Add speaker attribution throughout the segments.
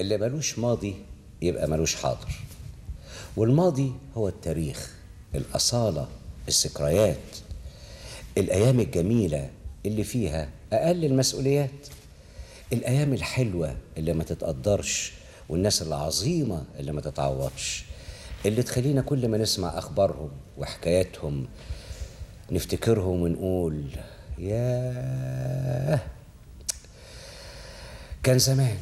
Speaker 1: اللي ملوش ماضي يبقى ملوش حاضر والماضي هو التاريخ الأصالة الذكريات الأيام الجميلة اللي فيها أقل المسؤوليات الأيام الحلوة اللي ما تتقدرش والناس العظيمة اللي ما تتعوضش اللي تخلينا كل ما نسمع أخبارهم وحكاياتهم نفتكرهم ونقول ياه كان زمان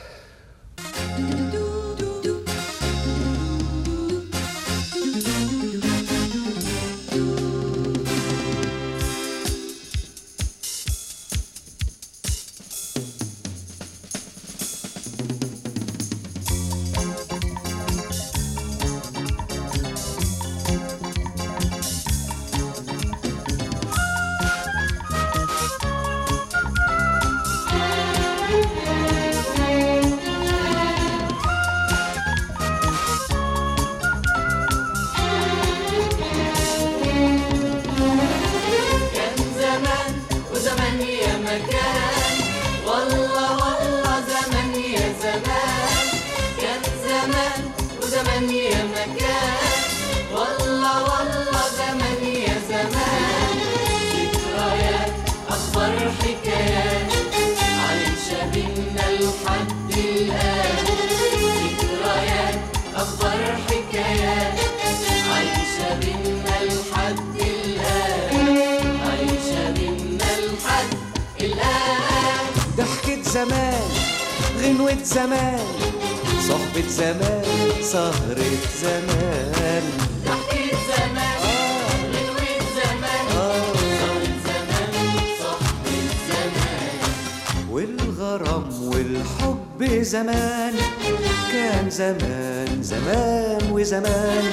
Speaker 2: كان زمان وزمان يا مكان والله والله زمان يا زمان كان زمان وزمان يا مكان والله والله زمان يا زمان ذكريات أخبار حكايات عايشة بينا لحد الآن ذكريات أخبار حكايات عايشة بينا لحد الآن عايشة بينا لحد الآن
Speaker 3: ضحكة زمان غنوة زمان صحبة زمان سهرة زمان
Speaker 2: ضحكة زمان غنوة زمان صارت زمان صحبة زمان
Speaker 3: والغرام والحب زمان كان زمان زمان وزمان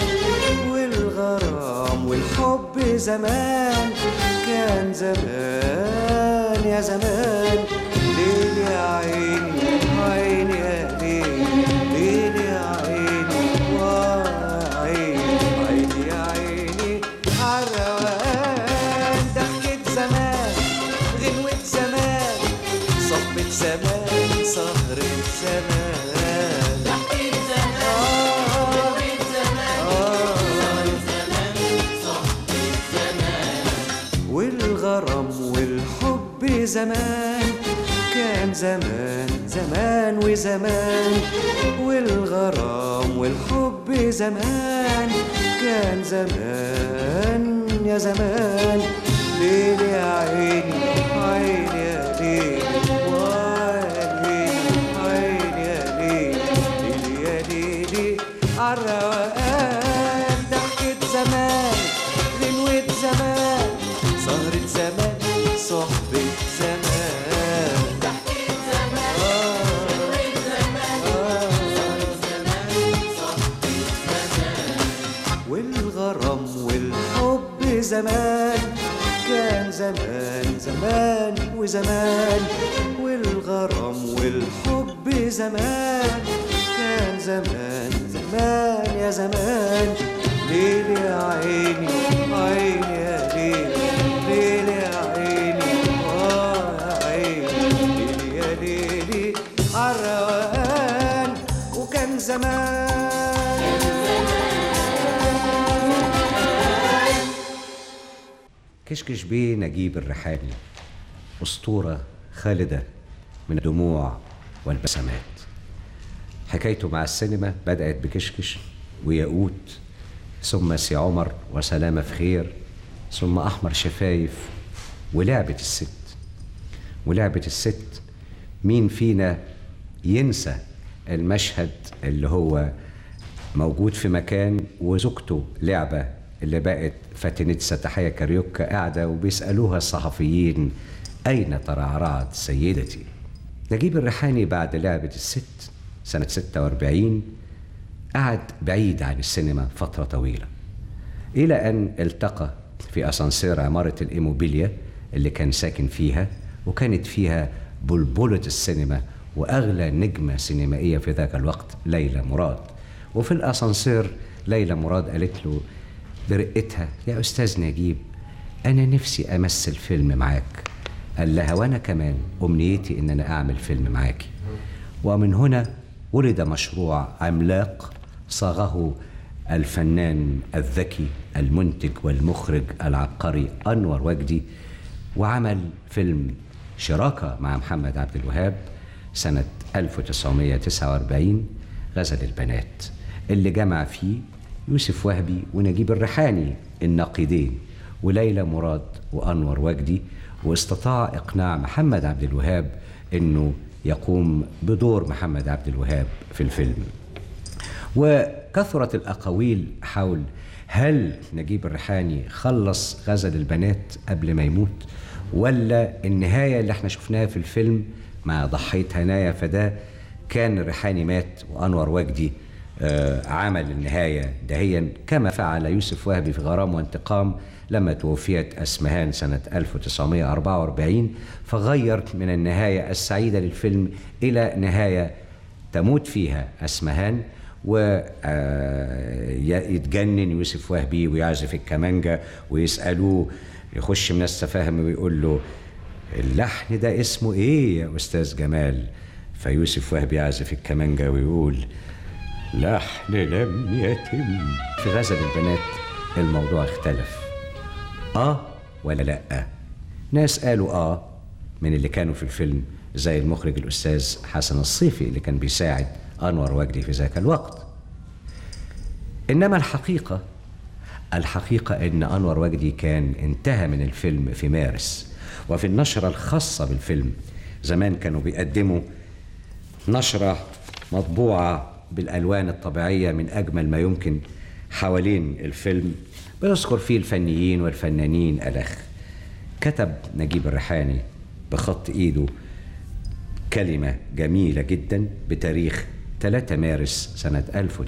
Speaker 3: والغرام والحب زمان كان زمان يا زمان ليل يا عيني عيني يا ليل ليل يا عيني وعيني عيني يا عيني عالروقان ضحكة زمان غنوة زمان صحبة زمان سهرة زمان
Speaker 2: ضحكة زمان غنوة زمان صارت زمان صحبة زمان
Speaker 3: والغرام والحب زمان كان زمان زمان وزمان والغرام والحب زمان كان زمان يا زمان ليل يا عيني عيني يا ليل وعيني عيني يا ليل ليل يا ليلي عالروقان ضحكة زمان غنوة زمان سهرة زمان صحبة زمان
Speaker 2: ضحكة زمان غنوة زمان صارت زمان صحبة زمان
Speaker 3: والغرام والحب زمان كان زمان زمان وزمان والغرام والحب زمان كان زمان زمان يا زمان ليل يا عيني عيني يا ليل ليل يا عيني آه يا عيني ليل يا ليلي عالروقان وكان زمان
Speaker 1: كشكش بيه نجيب الريحاني أسطورة خالدة من الدموع والبسمات حكايته مع السينما بدأت بكشكش وياقوت ثم سي عمر وسلامة في خير ثم أحمر شفايف ولعبة الست ولعبة الست مين فينا ينسى المشهد اللي هو موجود في مكان وزوجته لعبة اللي بقت فاتنتسا تحية كاريوكا قاعدة وبيسألوها الصحفيين أين ترعرعت سيدتي نجيب الريحاني بعد لعبة الست سنة 46 قعد بعيد عن السينما فترة طويلة إلى أن التقى في أسانسير عمارة الإيموبيليا اللي كان ساكن فيها وكانت فيها بلبلة السينما وأغلى نجمة سينمائية في ذاك الوقت ليلى مراد وفي الأسانسير ليلى مراد قالت له برقتها يا أستاذ نجيب أنا نفسي أمثل فيلم معاك قال لها وأنا كمان أمنيتي إن أنا أعمل فيلم معاكي ومن هنا ولد مشروع عملاق صاغه الفنان الذكي المنتج والمخرج العبقري أنور وجدي وعمل فيلم شراكة مع محمد عبد الوهاب سنة 1949 غزل البنات اللي جمع فيه يوسف وهبي ونجيب الريحاني الناقدين وليلى مراد وأنور وجدي واستطاع إقناع محمد عبد الوهاب أنه يقوم بدور محمد عبد الوهاب في الفيلم وكثرت الأقاويل حول هل نجيب الريحاني خلص غزل البنات قبل ما يموت ولا النهاية اللي احنا شفناها في الفيلم مع ضحية هنايا فده كان الريحاني مات وأنور وجدي آه، عمل النهاية دهيا كما فعل يوسف وهبي في غرام وانتقام لما توفيت أسمهان سنة 1944 فغير من النهاية السعيدة للفيلم إلى نهاية تموت فيها أسمهان ويتجنن يوسف وهبي ويعزف الكمانجا ويسألوه يخش من السفاهم ويقول له اللحن ده اسمه ايه يا استاذ جمال فيوسف وهبي يعزف الكمانجا ويقول لحن لم يتم في غزل البنات الموضوع اختلف اه ولا لا ناس قالوا اه من اللي كانوا في الفيلم زي المخرج الاستاذ حسن الصيفي اللي كان بيساعد انور وجدي في ذاك الوقت انما الحقيقه الحقيقه ان انور وجدي كان انتهى من الفيلم في مارس وفي النشره الخاصه بالفيلم زمان كانوا بيقدموا نشره مطبوعه بالالوان الطبيعيه من اجمل ما يمكن حوالين الفيلم بيذكر فيه الفنيين والفنانين الاخ كتب نجيب الريحاني بخط ايده كلمة جميلة جدا بتاريخ 3 مارس سنة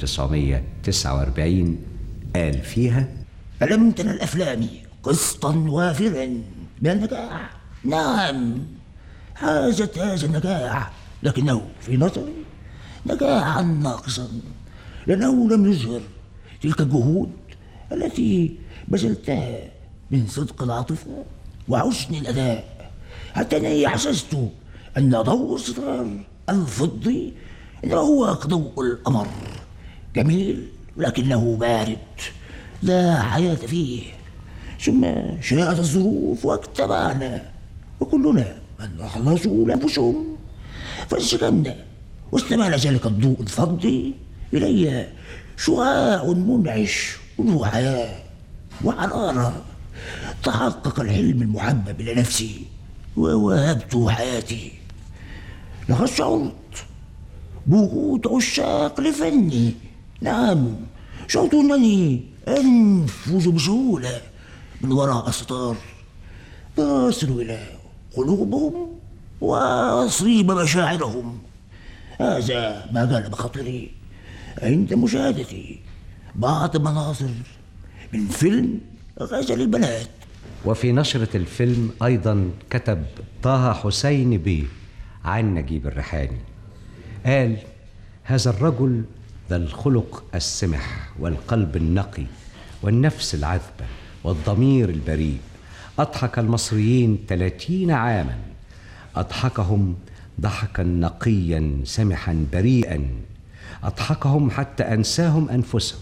Speaker 1: 1949 قال فيها
Speaker 4: ألم تر الأفلام قسطا وافرا من النجاح نعم حازت هذا النجاح لكنه في نظري نجاحا ناقصا لأنه لم يظهر تلك الجهود التي بذلتها من صدق العاطفة وحسن الأداء حتى أني أحسست أن ضوء الستار الفضي إنما هو كضوء القمر جميل لكنه بارد لا حياة فيه ثم شاءت الظروف واجتمعنا وكلنا من أخلصوا لأنفسهم فانسجمنا واستمال ذلك الضوء الفضي إلي شعاع منعش له حياة وحرارة تحقق الحلم المحبب إلى نفسي ووهبت حياتي لقد شعرت بوجود عشاق لفني نعم شعرت أنني أنفذ بسهولة من وراء الستار أصل إلى قلوبهم وأصيب مشاعرهم هذا ما غلب خاطري عند مشاهدتي بعض مناظر من فيلم غزل البنات
Speaker 1: وفي نشرة الفيلم أيضا كتب طه حسين بيه عن نجيب الريحاني قال هذا الرجل ذا الخلق السمح والقلب النقي والنفس العذبة والضمير البريء أضحك المصريين ثلاثين عاما أضحكهم ضحكا نقيا سمحا بريئا أضحكهم حتى أنساهم أنفسهم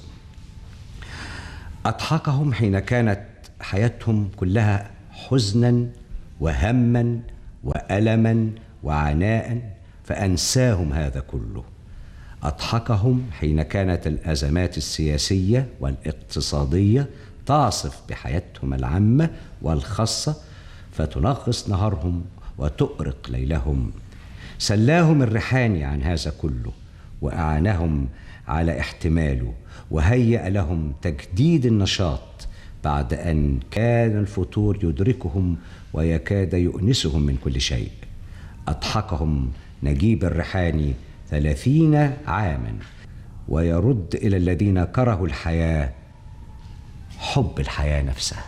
Speaker 1: أضحكهم حين كانت حياتهم كلها حزنا وهما وألما وعناء فأنساهم هذا كله أضحكهم حين كانت الأزمات السياسية والاقتصادية تعصف بحياتهم العامة والخاصة فتنغص نهارهم وتؤرق ليلهم سلاهم الريحاني عن هذا كله وأعانهم على احتماله وهيأ لهم تجديد النشاط بعد أن كان الفتور يدركهم ويكاد يؤنسهم من كل شيء أضحكهم نجيب الريحاني ثلاثين عاما ويرد إلى الذين كرهوا الحياة حب الحياة نفسها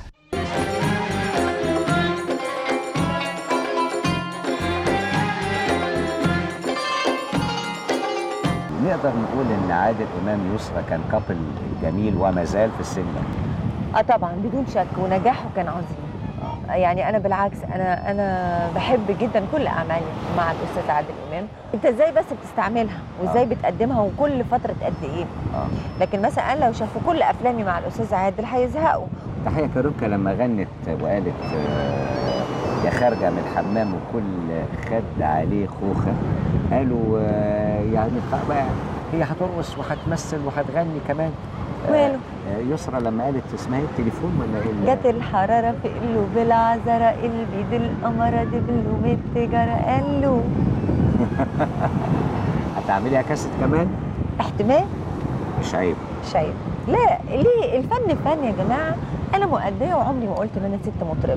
Speaker 1: نقدر نقول ان عادل امام يسرى كان كابل جميل وما زال في السينما
Speaker 5: اه طبعا بدون شك ونجاحه كان عظيم يعني انا بالعكس انا انا بحب جدا كل اعمالي مع الاستاذ عادل امام انت ازاي بس بتستعملها وازاي
Speaker 6: آه.
Speaker 5: بتقدمها وكل فتره قد ايه
Speaker 6: اه
Speaker 5: لكن مثلا انا لو شافوا كل افلامي مع الاستاذ عادل هيزهقوا
Speaker 6: تحية كاروكا لما غنت وقالت آه، يا خارجة من الحمام وكل خد عليه خوخة قالوا آه، يعني بتاع بقى هي هترقص وهتمثل وهتغني كمان آه،
Speaker 5: وماله؟
Speaker 6: آه، يسرا لما قالت اسمها ايه التليفون ولا ايه ال-
Speaker 5: جت الحرارة في قلوب العذراء البيد القمرة دبلو من التجارة قال له
Speaker 6: هتعمليها كاسيت كمان
Speaker 5: احتمال
Speaker 6: مش عيب
Speaker 5: شايف لا ليه الفن فن يا جماعة أنا مؤدية وعمري ما قلت إن أنا ست مطربة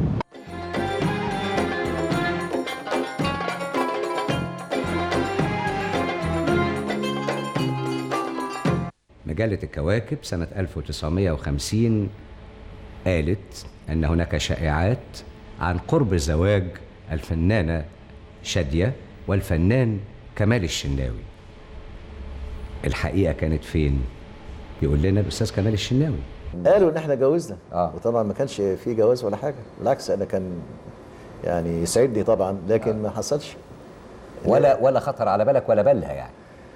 Speaker 1: مجلة الكواكب سنة 1950 قالت أن هناك شائعات عن قرب زواج الفنانة شادية والفنان كمال الشناوي الحقيقة كانت فين؟ يقول لنا الأستاذ كمال الشناوي
Speaker 7: قالوا ان احنا جوزنا
Speaker 6: آه.
Speaker 7: وطبعا ما كانش في جواز ولا حاجه بالعكس انا كان يعني يسعدني طبعا لكن ما حصلش
Speaker 6: ولا ولا خطر على بالك ولا بالها يعني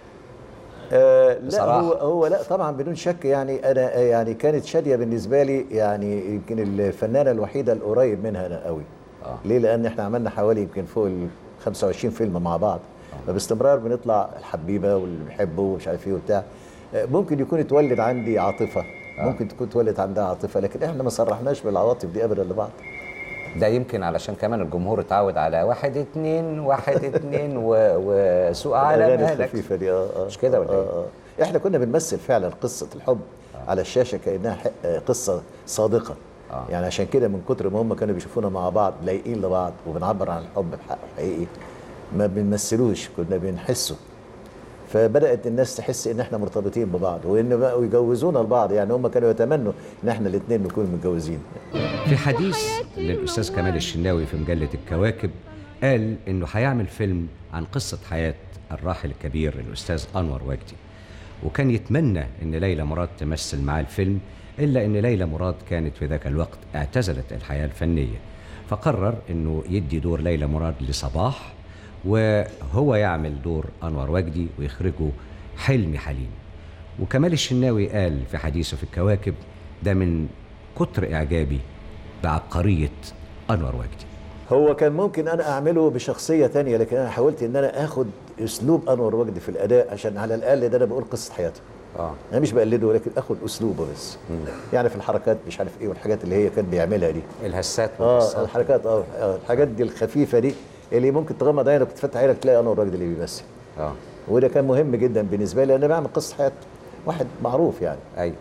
Speaker 7: آه لا
Speaker 6: بصراحة.
Speaker 7: هو هو لا طبعا بدون شك يعني انا آه، يعني كانت شاديه بالنسبه لي يعني يمكن الفنانه الوحيده القريب منها انا قوي
Speaker 6: آه.
Speaker 7: ليه لان احنا عملنا حوالي يمكن فوق ال 25 فيلم مع بعض فباستمرار بنطلع الحبيبه واللي بنحبه ومش عارف ايه وبتاع آه، ممكن يكون اتولد عندي عاطفه ممكن تكون اتولد عندها عاطفه لكن احنا ما صرحناش بالعواطف دي ابدا لبعض
Speaker 6: ده يمكن علشان كمان الجمهور اتعود على واحد اتنين واحد اتنين و... وسوق على
Speaker 7: الأغاني
Speaker 6: مهلك
Speaker 7: الخفيفه دي اه اه
Speaker 6: مش كده ولا
Speaker 7: آه
Speaker 6: إيه؟
Speaker 7: آه. احنا كنا بنمثل فعلا قصه الحب على الشاشه كانها ح- آه، قصه صادقه
Speaker 6: آه.
Speaker 7: يعني عشان كده من كتر ما هم كانوا بيشوفونا مع بعض لايقين لبعض وبنعبر عن الحب بحقه حقيقي ما بنمثلوش كنا بنحسه فبدات الناس تحس ان احنا مرتبطين ببعض وان بقوا يجوزونا لبعض يعني هم كانوا يتمنوا ان احنا الاثنين نكون متجوزين
Speaker 1: في حديث للأستاذ كمال الشناوي في مجلة الكواكب قال إنه هيعمل فيلم عن قصة حياة الراحل الكبير الأستاذ أنور وجدي وكان يتمنى إن ليلى مراد تمثل معاه الفيلم إلا إن ليلى مراد كانت في ذاك الوقت اعتزلت الحياة الفنية فقرر إنه يدي دور ليلى مراد لصباح وهو يعمل دور أنور وجدي ويخرجه حلمي حليم وكمال الشناوي قال في حديثه في الكواكب ده من كتر إعجابي بعبقرية أنور وجدي
Speaker 7: هو كان ممكن انا اعمله بشخصيه تانية لكن انا حاولت ان انا اخد اسلوب انور وجدي في الاداء عشان على الاقل ده انا بقول قصه حياته
Speaker 6: اه
Speaker 7: انا مش بقلده ولكن اخد اسلوبه بس يعني في الحركات مش عارف ايه والحاجات اللي هي كان بيعملها دي
Speaker 6: الهسات
Speaker 7: اه
Speaker 6: والقصات.
Speaker 7: الحركات اه آه، الحاجات دي الخفيفه دي اللي ممكن تغمض عينك وتفتح عينك تلاقي انور وجدي اللي بيمثل
Speaker 6: اه
Speaker 7: وده كان مهم جدا بالنسبه لي لان انا بعمل قصه حياه واحد معروف يعني
Speaker 6: ايوه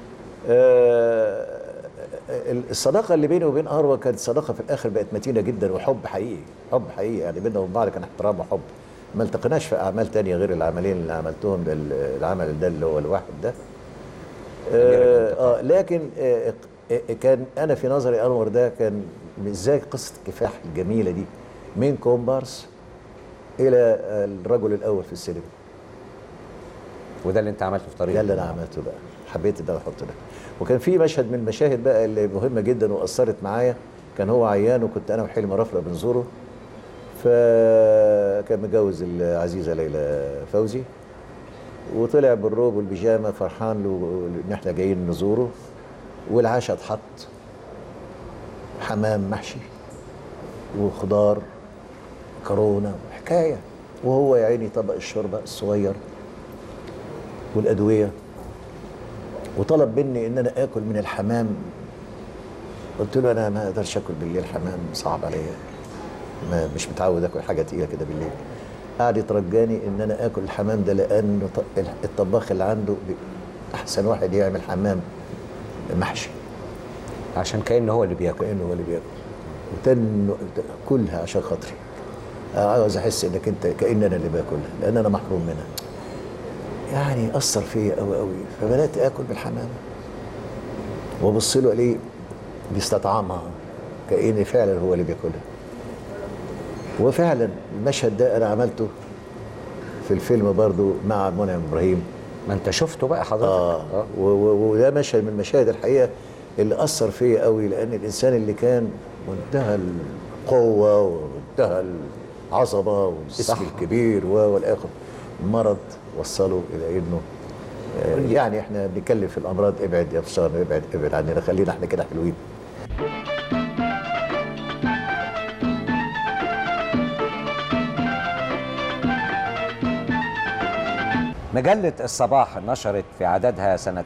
Speaker 7: آه، الصداقه اللي بيني وبين اروى كانت صداقه في الاخر بقت متينه جدا وحب حقيقي حب حقيقي يعني بيننا وبين بعض كان احترام وحب ما التقيناش في اعمال تانية غير العملين اللي عملتهم ده ال- العمل ده اللي هو الواحد ده آه, اه لكن آه آه، كان انا في نظري انور ده كان مش زي قصه الكفاح الجميله دي من كومبارس الى آه، الرجل الاول في السينما
Speaker 6: وده اللي انت عملته في طريق
Speaker 7: ده اللي انا عملته بقى حبيت ان انا احط ده وكان في مشهد من المشاهد بقى اللي مهمه جدا واثرت معايا كان هو عيان وكنت انا وحلمي رفله بنزوره فكان متجوز العزيزه ليلى فوزي وطلع بالروب والبيجامه فرحان له ان احنا جايين نزوره والعشاء اتحط حمام محشي وخضار كورونا حكايه وهو يا عيني طبق الشوربه الصغير والادويه وطلب مني ان انا اكل من الحمام قلت له انا ما اقدرش اكل بالليل حمام صعب عليا ما مش متعود اكل حاجه تقيله كده بالليل قعد يترجاني ان انا اكل الحمام ده لانه ط- الطباخ اللي عنده بي- احسن واحد يعمل حمام محشي
Speaker 6: عشان كأنه هو اللي بياكل
Speaker 7: كانه هو اللي بياكل وتن كلها عشان خاطري عاوز احس انك انت كان انا اللي باكلها لان انا محروم منها يعني اثر فيا قوي قوي فبدات اكل بالحمام وابص له الاقيه بيستطعمها كان فعلا هو اللي بياكلها وفعلا المشهد ده انا عملته في الفيلم برضو مع منعم ابراهيم
Speaker 6: ما انت شفته بقى حضرتك
Speaker 7: اه و- و- وده مشهد من المشاهد الحقيقه اللي اثر فيا قوي لان الانسان اللي كان وانتهى القوة وانتهى العظمة والاسم
Speaker 6: صح.
Speaker 7: الكبير و- والآخر المرض وصله إلى إنه آه، يعني احنا بنتكلم في الأمراض ابعد يا فشار ابعد ابعد عننا خلينا احنا كده حلوين
Speaker 6: مجلة الصباح نشرت في عددها سنة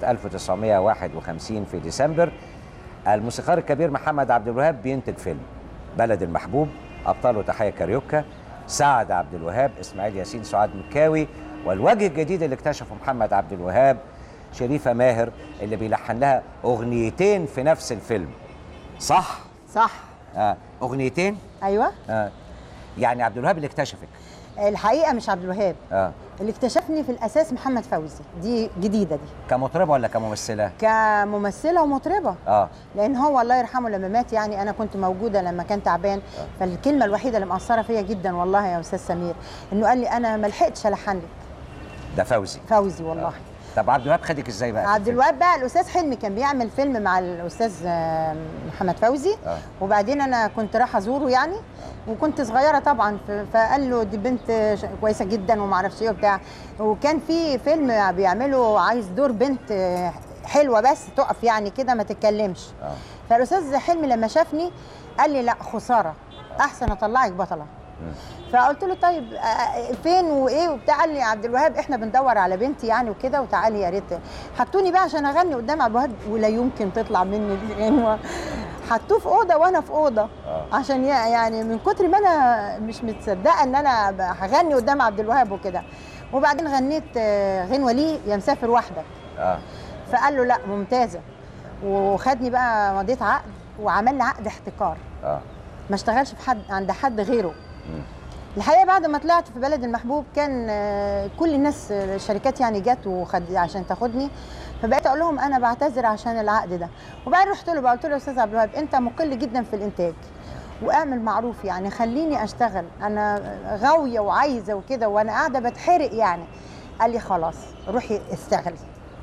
Speaker 6: 1951 في ديسمبر الموسيقار الكبير محمد عبد الوهاب بينتج فيلم بلد المحبوب أبطاله تحية كاريوكا سعد عبد الوهاب إسماعيل ياسين سعاد مكاوي والوجه الجديد اللي اكتشفه محمد عبد الوهاب شريفة ماهر اللي بيلحن لها أغنيتين في نفس الفيلم صح؟
Speaker 8: صح
Speaker 6: آه. أغنيتين؟
Speaker 8: ايوه
Speaker 6: آه. يعني عبد الوهاب اللي اكتشفك
Speaker 8: الحقيقه مش عبد الوهاب
Speaker 6: آه.
Speaker 8: اللي اكتشفني في الاساس محمد فوزي دي جديده دي
Speaker 6: كمطربة ولا كممثلة؟
Speaker 8: كممثله ومطربه
Speaker 6: اه
Speaker 8: لان هو الله يرحمه لما مات يعني انا كنت موجوده لما كان تعبان فالكلمه الوحيده اللي مأثره فيا جدا والله يا استاذ سمير انه قال لي انا ما لحقتش الحن لك
Speaker 6: ده فوزي
Speaker 8: فوزي والله
Speaker 6: طب عبد الوهاب خدك ازاي بقى؟ في
Speaker 8: عبد
Speaker 6: الفيلم؟
Speaker 8: الوهاب بقى الاستاذ حلمي كان بيعمل فيلم مع الاستاذ آه، محمد فوزي
Speaker 6: آه.
Speaker 8: وبعدين انا كنت رايحه ازوره يعني وكنت صغيره طبعا ف- فقال له دي بنت ش- كويسه جدا وما اعرفش ايه وبتاع وكان في فيلم بيعمله عايز دور بنت آه، حلوه بس تقف يعني كده ما تتكلمش
Speaker 6: آه.
Speaker 8: فالاستاذ حلمي لما شافني قال لي لا خساره احسن اطلعك بطله فقلت له طيب آه، آه، فين وايه وبتاع قال لي يا عبد الوهاب احنا بندور على بنتي يعني وكده وتعالي يا ريت حطوني بقى عشان اغني قدام عبد الوهاب ولا يمكن تطلع مني الغنوه حطوه في اوضه وانا في اوضه
Speaker 6: آه.
Speaker 8: عشان ي- يعني من كتر ما انا مش متصدقه ان انا ب- هغني قدام عبد الوهاب وكده وبعدين غنيت آه، غنوه ليه يا مسافر وحدك
Speaker 6: اه
Speaker 8: فقال له لا ممتازه وخدني بقى مضيت عقد وعمل لي عقد احتكار
Speaker 6: اه
Speaker 8: ما اشتغلش في حد عند حد غيره الحقيقه بعد ما طلعت في بلد المحبوب كان آه، كل الناس آه، الشركات يعني جت وخد عشان تاخدني فبقيت اقول لهم انا بعتذر عشان العقد ده وبعدين رحت له بقى قلت له يا استاذ عبد الوهاب انت مقل جدا في الانتاج واعمل معروف يعني خليني اشتغل انا غاويه وعايزه وكده وانا قاعده بتحرق يعني قال لي خلاص روحي اشتغلي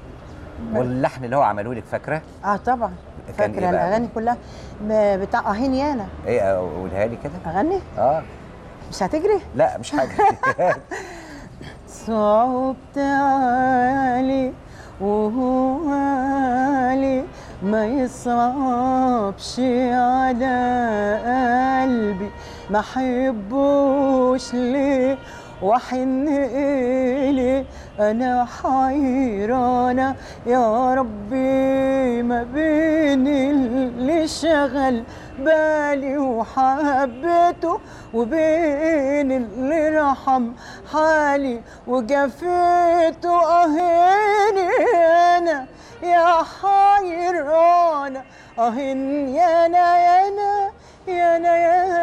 Speaker 6: واللحن اللي هو عمله لك فاكره؟
Speaker 8: اه طبعا
Speaker 6: كان
Speaker 8: فاكره
Speaker 6: إيه بقى؟
Speaker 8: الاغاني كلها ب- بتاع اهين يانا
Speaker 6: ايه قولها لي كده؟
Speaker 8: اغني
Speaker 6: اه
Speaker 8: مش هتجري
Speaker 6: لا مش حاجه
Speaker 8: صعبت علي وهو علي ما يصعبش على قلبي ما حبوش ليه وحن إلي أنا حيرانة يا ربي ما بين اللي شغل بالي وحبيته وبين اللي رحم حالي وجفيته أهيني أنا يا حيرانة أهن يانا يانا يانا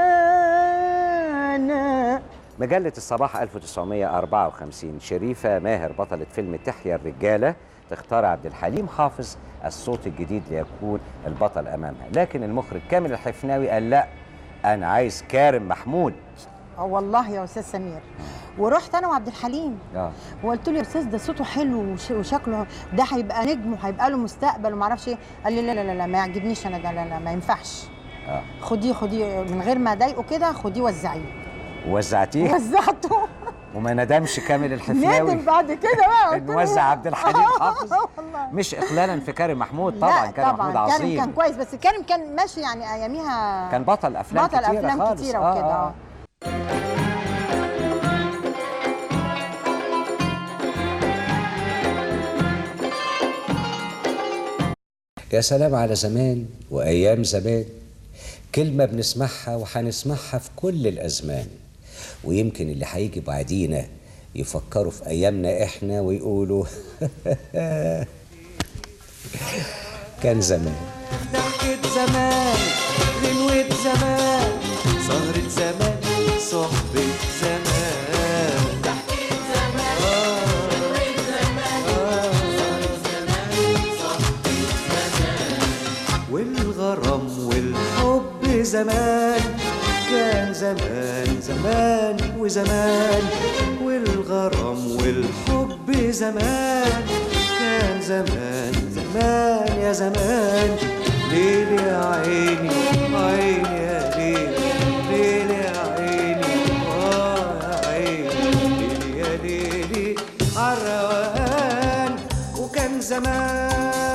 Speaker 8: يانا
Speaker 6: مجلة الصباح 1954 شريفة ماهر بطلة فيلم تحيا الرجالة تختار عبد الحليم حافظ الصوت الجديد ليكون البطل أمامها لكن المخرج كامل الحفناوي قال لا أنا عايز كارم محمود
Speaker 8: اه والله يا استاذ سمير ورحت انا وعبد الحليم
Speaker 6: اه
Speaker 8: وقلت له يا استاذ ده صوته حلو وش- وشكله ده هيبقى نجم وهيبقى له مستقبل وما اعرفش ايه قال لي لا لا لا, لا ما يعجبنيش انا ده لا لا ما ينفعش
Speaker 6: اه
Speaker 8: خديه خديه من غير ما اضايقه كده خديه وزعيه
Speaker 6: وزعتيه
Speaker 8: وزعته
Speaker 6: وما ندمش كامل الحفناوي
Speaker 8: ندم بعد كده بقى قلت له
Speaker 6: نوزع عبد الحليم حافظ
Speaker 8: والله.
Speaker 6: مش اقلالا في كريم محمود طبعا
Speaker 8: لا
Speaker 6: كريم محمود
Speaker 8: طبعا كريم
Speaker 6: عظيم
Speaker 8: كان كويس بس كريم كان ماشي يعني اياميها
Speaker 6: كان بطل افلام
Speaker 8: بطل
Speaker 6: كتيره
Speaker 8: افلام
Speaker 6: خالص
Speaker 8: كتيره
Speaker 6: آه،
Speaker 8: وكده
Speaker 6: آه.
Speaker 8: اه
Speaker 1: يا سلام على زمان وأيام زمان كلمة بنسمعها وهنسمعها في كل الأزمان ويمكن اللي هيجي بعدينا يفكروا في أيامنا إحنا ويقولوا كان زمان
Speaker 3: ضحكة زمان غنوة زمان سهرة زمان صحبة زمان والغرام والحب زمان كان زمان زمان وزمان والغرام والحب زمان كان زمان زمان يا زمان ليل يا عيني عيني يا ليل ليل يا عيني اه يا عيني ليل يا ليلي عالروقان وكان زمان